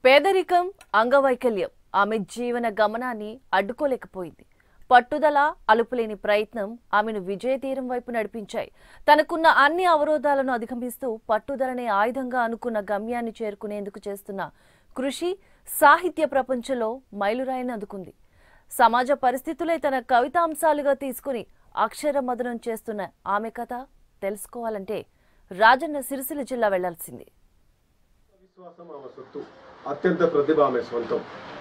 పేదరికం అంగవైకల్యం ఆమె జీవన గమనాన్ని అడ్డుకోలేకపోయింది పట్టుదల అలుపులేని ప్రయత్నం ఆమెను విజయతీరం వైపు నడిపించాయి తనకున్న అన్ని అవరోధాలను అధిగమిస్తూ పట్టుదలనే ఆయుధంగా అనుకున్న గమ్యాన్ని చేరుకునేందుకు చేస్తున్న కృషి సాహిత్య ప్రపంచంలో మైలురాయిని అందుకుంది సమాజ పరిస్థితులే తన కవితాంశాలుగా తీసుకుని అక్షర మదనం చేస్తున్న ఆమె కథ తెలుసుకోవాలంటే రాజన్న సిరిసిల్ల జిల్లా వెళ్లాల్సింది విశ్వాసం ఆమె సొత్తు అత్యంత ప్రతిభ ఆమె సొంతం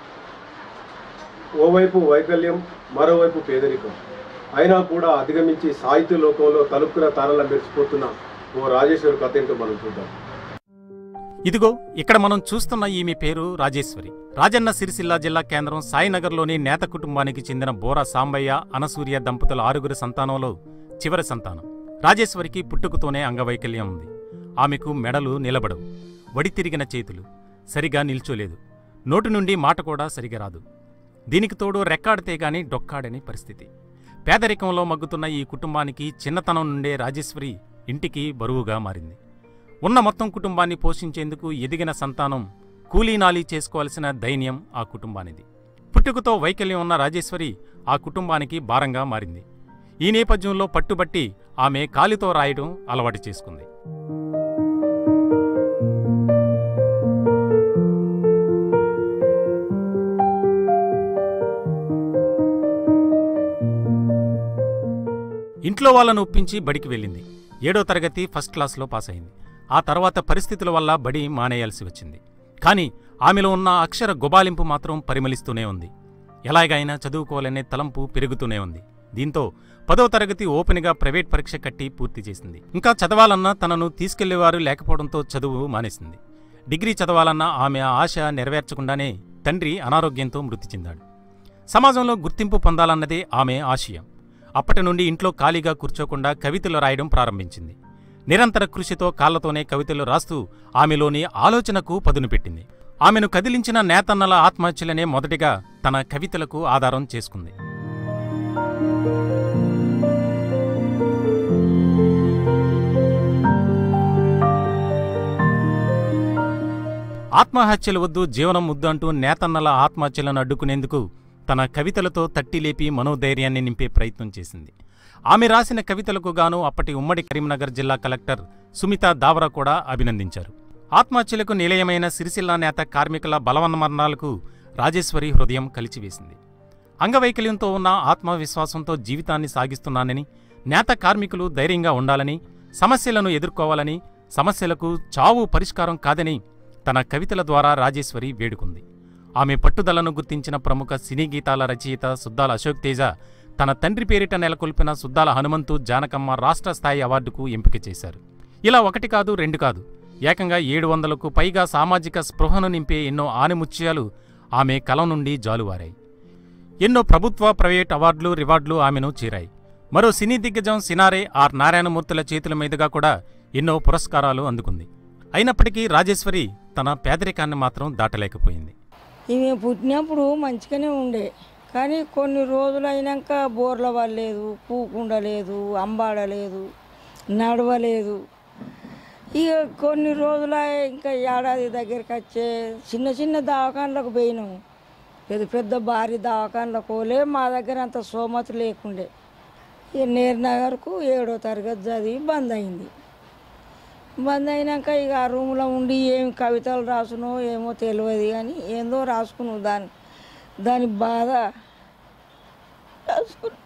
ఓవైపు వైకల్యం మరోవైపు పేదరికం అయినా కూడా అధిగమించి సాహిత్య లోకంలో తలుపుకున్న తారల మెరిసిపోతున్న ఓ రాజేశ్వరి కథ ఏంటో మనం చూద్దాం ఇదిగో ఇక్కడ మనం చూస్తున్న ఈమె పేరు రాజేశ్వరి రాజన్న సిరిసిల్ల జిల్లా కేంద్రం సాయినగర్లోని నేత కుటుంబానికి చెందిన బోర సాంబయ్య అనసూర్య దంపతుల ఆరుగురు సంతానంలో చివరి సంతానం రాజేశ్వరికి పుట్టుకతోనే అంగవైకల్యం ఉంది ఆమెకు మెడలు నిలబడవు వడి తిరిగిన చేతులు సరిగా నిల్చోలేదు నోటి నుండి మాట కూడా సరిగా రాదు దీనికి తోడు రెక్కాడితే గాని డొక్కాడని పరిస్థితి పేదరికంలో మగ్గుతున్న ఈ కుటుంబానికి చిన్నతనం నుండే రాజేశ్వరి ఇంటికి బరువుగా మారింది ఉన్న మొత్తం కుటుంబాన్ని పోషించేందుకు ఎదిగిన సంతానం కూలీనాలీ చేసుకోవాల్సిన దైన్యం ఆ కుటుంబానిది పుట్టుకతో వైకల్యం ఉన్న రాజేశ్వరి ఆ కుటుంబానికి భారంగా మారింది ఈ నేపథ్యంలో పట్టుబట్టి ఆమె కాలితో రాయడం అలవాటు చేసుకుంది ఇంట్లో వాళ్ళను ఒప్పించి బడికి వెళ్ళింది ఏడో తరగతి ఫస్ట్ క్లాస్లో పాస్ అయింది ఆ తర్వాత పరిస్థితుల వల్ల బడి మానేయాల్సి వచ్చింది కానీ ఆమెలో ఉన్న అక్షర గుబాలింపు మాత్రం పరిమళిస్తూనే ఉంది ఎలాగైనా చదువుకోవాలనే తలంపు పెరుగుతూనే ఉంది దీంతో పదో తరగతి ఓపెన్గా ప్రైవేట్ పరీక్ష కట్టి పూర్తి చేసింది ఇంకా చదవాలన్నా తనను తీసుకెళ్లేవారు లేకపోవడంతో చదువు మానేసింది డిగ్రీ చదవాలన్న ఆమె ఆశ నెరవేర్చకుండానే తండ్రి అనారోగ్యంతో మృతి చెందాడు సమాజంలో గుర్తింపు పొందాలన్నదే ఆమె ఆశయం అప్పటి నుండి ఇంట్లో ఖాళీగా కూర్చోకుండా కవితలు రాయడం ప్రారంభించింది నిరంతర కృషితో కాళ్లతోనే కవితలు రాస్తూ ఆమెలోని ఆలోచనకు పదును పెట్టింది ఆమెను కదిలించిన నేతన్నల ఆత్మహత్యలనే మొదటిగా తన కవితలకు ఆధారం చేసుకుంది ఆత్మహత్యలు వద్దు జీవనం ముద్దు అంటూ నేతన్నల ఆత్మహత్యలను అడ్డుకునేందుకు తన కవితలతో తట్టిలేపి మనోధైర్యాన్ని నింపే ప్రయత్నం చేసింది ఆమె రాసిన కవితలకు గాను అప్పటి ఉమ్మడి కరీంనగర్ జిల్లా కలెక్టర్ సుమితా దావరా కూడా అభినందించారు ఆత్మహత్యలకు నిలయమైన సిరిసిల్ల నేత కార్మికుల బలవన్మరణాలకు రాజేశ్వరి హృదయం కలిచివేసింది అంగవైకల్యంతో ఉన్న ఆత్మవిశ్వాసంతో జీవితాన్ని సాగిస్తున్నానని నేత కార్మికులు ధైర్యంగా ఉండాలని సమస్యలను ఎదుర్కోవాలని సమస్యలకు చావు పరిష్కారం కాదని తన కవితల ద్వారా రాజేశ్వరి వేడుకుంది ఆమె పట్టుదలను గుర్తించిన ప్రముఖ సినీ గీతాల రచయిత సుద్దాల అశోక్ తేజ తన తండ్రి పేరిట నెలకొల్పిన సుద్దాల హనుమంతు జానకమ్మ రాష్ట్ర స్థాయి అవార్డుకు ఎంపిక చేశారు ఇలా ఒకటి కాదు రెండు కాదు ఏకంగా ఏడు వందలకు పైగా సామాజిక స్పృహను నింపే ఎన్నో ఆనిముత్యాలు ఆమె కలం నుండి జాలువారాయి ఎన్నో ప్రభుత్వ ప్రైవేట్ అవార్డులు రివార్డులు ఆమెను చేరాయి మరో సినీ దిగ్గజం సినారే ఆర్ నారాయణమూర్తుల చేతుల మీదుగా కూడా ఎన్నో పురస్కారాలు అందుకుంది అయినప్పటికీ రాజేశ్వరి తన పేదరికాన్ని మాత్రం దాటలేకపోయింది ఈమె పుట్టినప్పుడు మంచిగానే ఉండే కానీ కొన్ని రోజులు అయినాక బోర్ల పడలేదు కూకుండలేదు అంబాడలేదు నడవలేదు ఇక కొన్ని రోజులు ఇంకా ఏడాది దగ్గరికి వచ్చే చిన్న చిన్న దవాఖాన్లకు పోయినాం పెద్ద పెద్ద భారీ దవాఖాన్లకు పోలే మా దగ్గర అంత సోమతి లేకుండే ఇక నేర్నగర్కు ఏడో తరగతి చదివి బంద్ అయింది బంద్ అయినాక ఇక ఆ రూమ్లో ఉండి ఏం కవితలు రాసునో ఏమో తెలియదు కానీ ఏందో రాసుకున్నావు దాని దాని బాధ రాసుకున్నా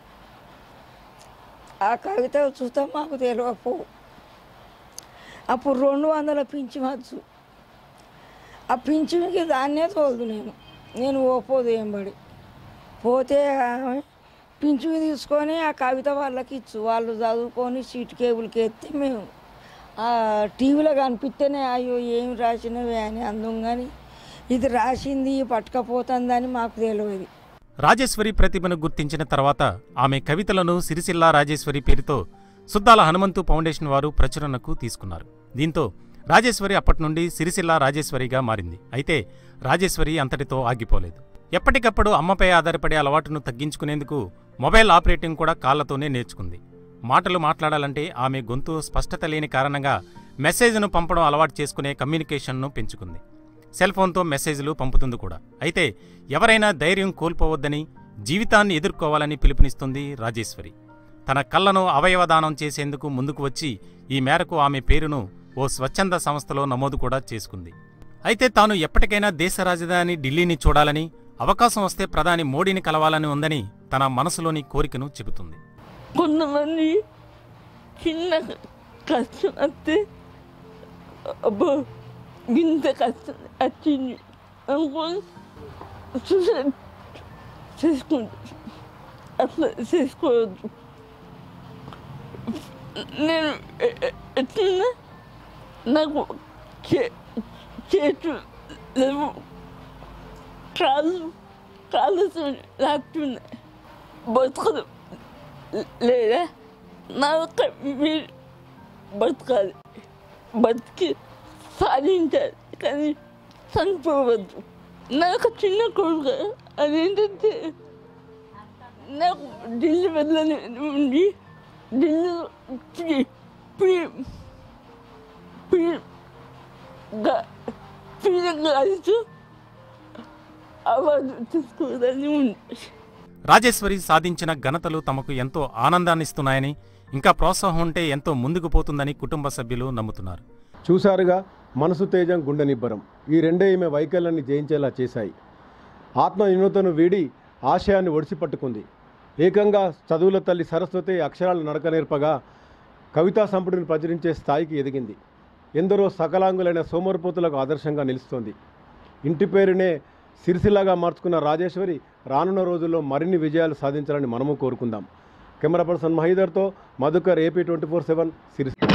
ఆ కవితలు చూస్తే మాకు తెలియకపో అప్పుడు రెండు వందల పింఛవచ్చు ఆ పింఛన్కి దాన్నే తోలదు నేను నేను ఓపోదు ఏం పడి పోతే ఆమె పింఛు తీసుకొని ఆ కవిత వాళ్ళకి ఇచ్చు వాళ్ళు చదువుకొని సీట్ కేబుల్కి ఎత్తి మేము ఆ టీవీలో కనిపిస్తేనే అయ్యో ఏం రాసినవి అని అందం కానీ ఇది రాసింది పట్టుకపోతుందని మాకు తెలియదు రాజేశ్వరి ప్రతిభను గుర్తించిన తర్వాత ఆమె కవితలను సిరిసిల్ల రాజేశ్వరి పేరుతో సుద్దాల హనుమంతు ఫౌండేషన్ వారు ప్రచురణకు తీసుకున్నారు దీంతో రాజేశ్వరి అప్పటి నుండి సిరిసిల్ల రాజేశ్వరిగా మారింది అయితే రాజేశ్వరి అంతటితో ఆగిపోలేదు ఎప్పటికప్పుడు అమ్మపై ఆధారపడే అలవాటును తగ్గించుకునేందుకు మొబైల్ ఆపరేటింగ్ కూడా కాళ్లతోనే నేర్చుకుంది మాటలు మాట్లాడాలంటే ఆమె గొంతు స్పష్టత లేని కారణంగా మెసేజ్ను పంపడం అలవాటు చేసుకునే కమ్యూనికేషన్ను పెంచుకుంది సెల్ ఫోన్తో మెసేజ్లు పంపుతుంది కూడా అయితే ఎవరైనా ధైర్యం కోల్పోవద్దని జీవితాన్ని ఎదుర్కోవాలని పిలుపునిస్తుంది రాజేశ్వరి తన కళ్ళను అవయవదానం చేసేందుకు ముందుకు వచ్చి ఈ మేరకు ఆమె పేరును ఓ స్వచ్ఛంద సంస్థలో నమోదు కూడా చేసుకుంది అయితే తాను ఎప్పటికైనా దేశ రాజధాని ఢిల్లీని చూడాలని అవకాశం వస్తే ప్రధాని మోడీని కలవాలని ఉందని తన మనసులోని కోరికను చెబుతుంది కొంతమంది చిన్న కష్టం వస్తే అబ్బో ఇంత కష్టం వచ్చింది అనుకొని సూసైడ్ చేసుకుంది అట్లా చేసుకోవద్దు నేను ఎ- ఎ- ఎట్లన్నా నాకు చే- చేతులు లేవు కాళ్ళు కాళ్ళతో లాక్కున్నాయి బతుకదు లేదా నా ఒక్క మీరు బతకాలి బతికి సాధించాలి కానీ చనిపోవద్దు నా ఒక చిన్న కొడుకు అదేంటంటే నాకు ఢిల్లీ వెళ్ళని ఉంది ఢిల్లీ ప్రీ ప్రీ ప్రీ ప్రియంగా కలిసి అవార్డు తీసుకోవాలని ఉంది రాజేశ్వరి సాధించిన ఘనతలు తమకు ఎంతో ఆనందాన్నిస్తున్నాయని ఇంకా ప్రోత్సాహం ఉంటే ఎంతో ముందుకు పోతుందని కుటుంబ సభ్యులు నమ్ముతున్నారు చూశారుగా మనసు తేజం గుండె నిబ్బరం ఈ రెండే ఈమె వైకల్యాన్ని జయించేలా చేశాయి ఆత్మ వినూతను వీడి ఆశయాన్ని ఒడిసి పట్టుకుంది ఏకంగా చదువుల తల్లి సరస్వతి అక్షరాలు నడక నేర్పగా కవితా సంపుటిని ప్రచురించే స్థాయికి ఎదిగింది ఎందరో సకలాంగులైన సోమరిపోతులకు ఆదర్శంగా నిలుస్తోంది ఇంటి పేరునే సిరిసిల్లాగా మార్చుకున్న రాజేశ్వరి రానున్న రోజుల్లో మరిన్ని విజయాలు సాధించాలని మనము కోరుకుందాం కెమెరా పర్సన్ మహీధర్తో Madhukar AP twenty four seven Sircilla